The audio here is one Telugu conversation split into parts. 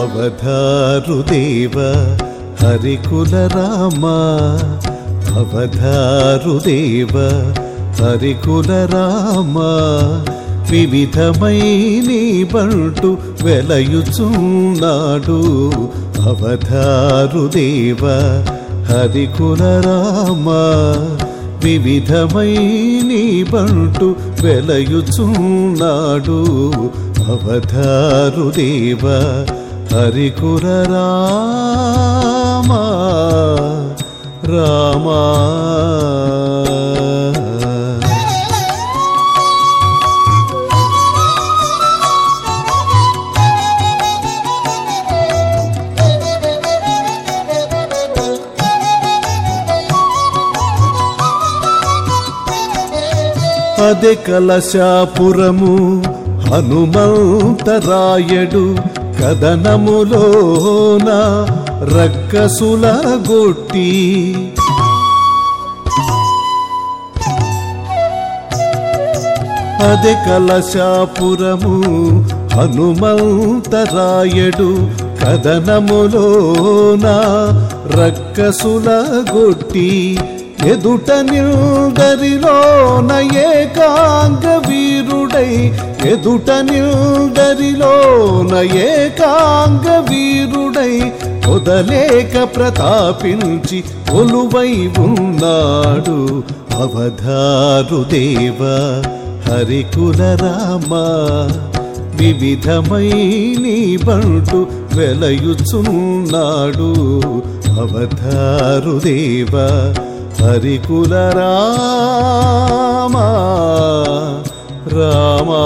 అవధారు దేవ హరికుల రామ అవధారు దేవ హరికుల రామ వివిధమై నీ బంటు వెలయుచున్నాడు అవధారు దేవ హరికుల రామ వివిధమై నీ బంటు వెలయుచున్నాడు అవధారు దేవ హరికుల రామ రామా అదే కలశాపురము హనుమంతరాయడు కదనములోన రక్కసుల గొట్టి అదే కలశాపురము హనుమంతరాయడు కదనములోన రక్కసుల గొట్టి ఎదుట నిల్దరిలోన ఏకాంగ వీరుడై ఎదుట నిల్దరిలోన ఏకాంగ వీరుడై వదలేక ప్రతాపించి కొలువై ఉన్నాడు అవధారు దేవ హరికుల రామ వివిధమై నీ బంటు వెలయుచున్నాడు అవధారు దేవ హరికుల రామ రామా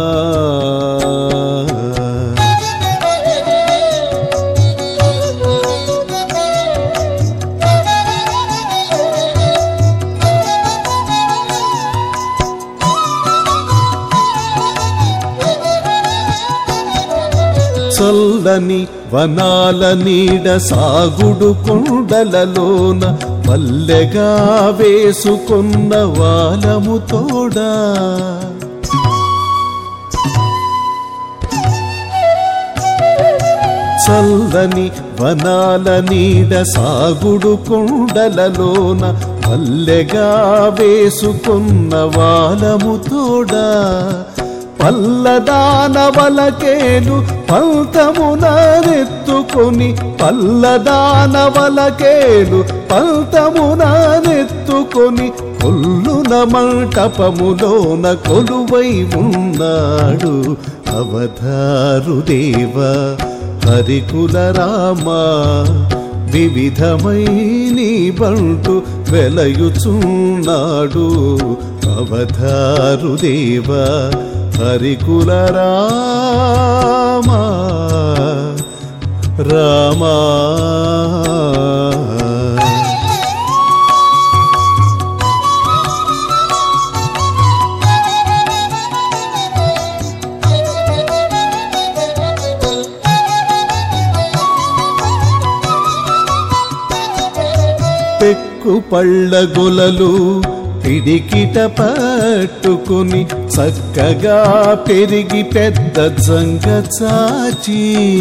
చల్లని వనాల నీడ సాగుడు కొండలలోన పల్లెగా వేసుకున్న వాలము తోడా చల్లని వనాల నీడ సాగుడు కొండలలోన పల్లెగా వేసుకున్న వాలము తోడా పల్లదానవలకేలు పంతమునెత్తుకొని పల్లదానవలకేలు పంతమునెత్తుకొని కొల్లున మంటపములోన కొలువై ఉన్నాడు అవధారు దేవ హరికుల రామ వివిధమై నీ బంటు వెలయుచున్నాడు అవధారు దేవ హరికుల రామ రామా పెక్కు పళ్ళ గొలలు పిడికిట పట్టుకుని చక్కగా పెరిగి పెద్ద జంగ చాచి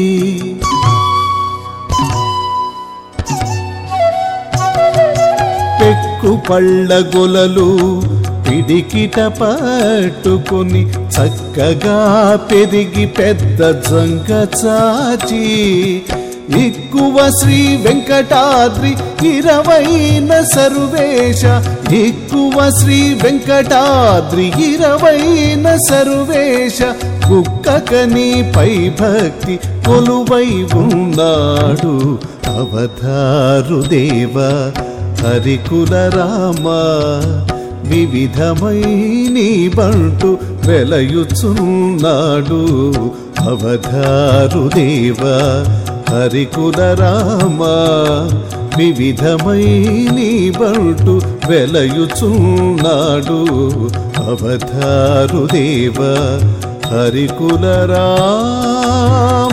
పెక్కు పళ్ళ గొలలు పిడికిట పట్టుకుని చక్కగా పెరిగి పెద్ద జంగ చాచి ఎక్కువ శ్రీ వెంకటాద్రి ఇరవైన సర్వేశ ఎక్కువ శ్రీ వెంకటాద్రి ఇరవైన సర్వేశ కుక్కకని పై భక్తి కొలువై ఉన్నాడు అవధారు దేవ హరికుల రామ వివిధమై నీ బంటు వెలయుచున్నాడు అవధారు దేవ హరికుల రామ వివిధమై నీ బంటు వెలయుచున్నాడు అవధారు దేవ హరికుల రామ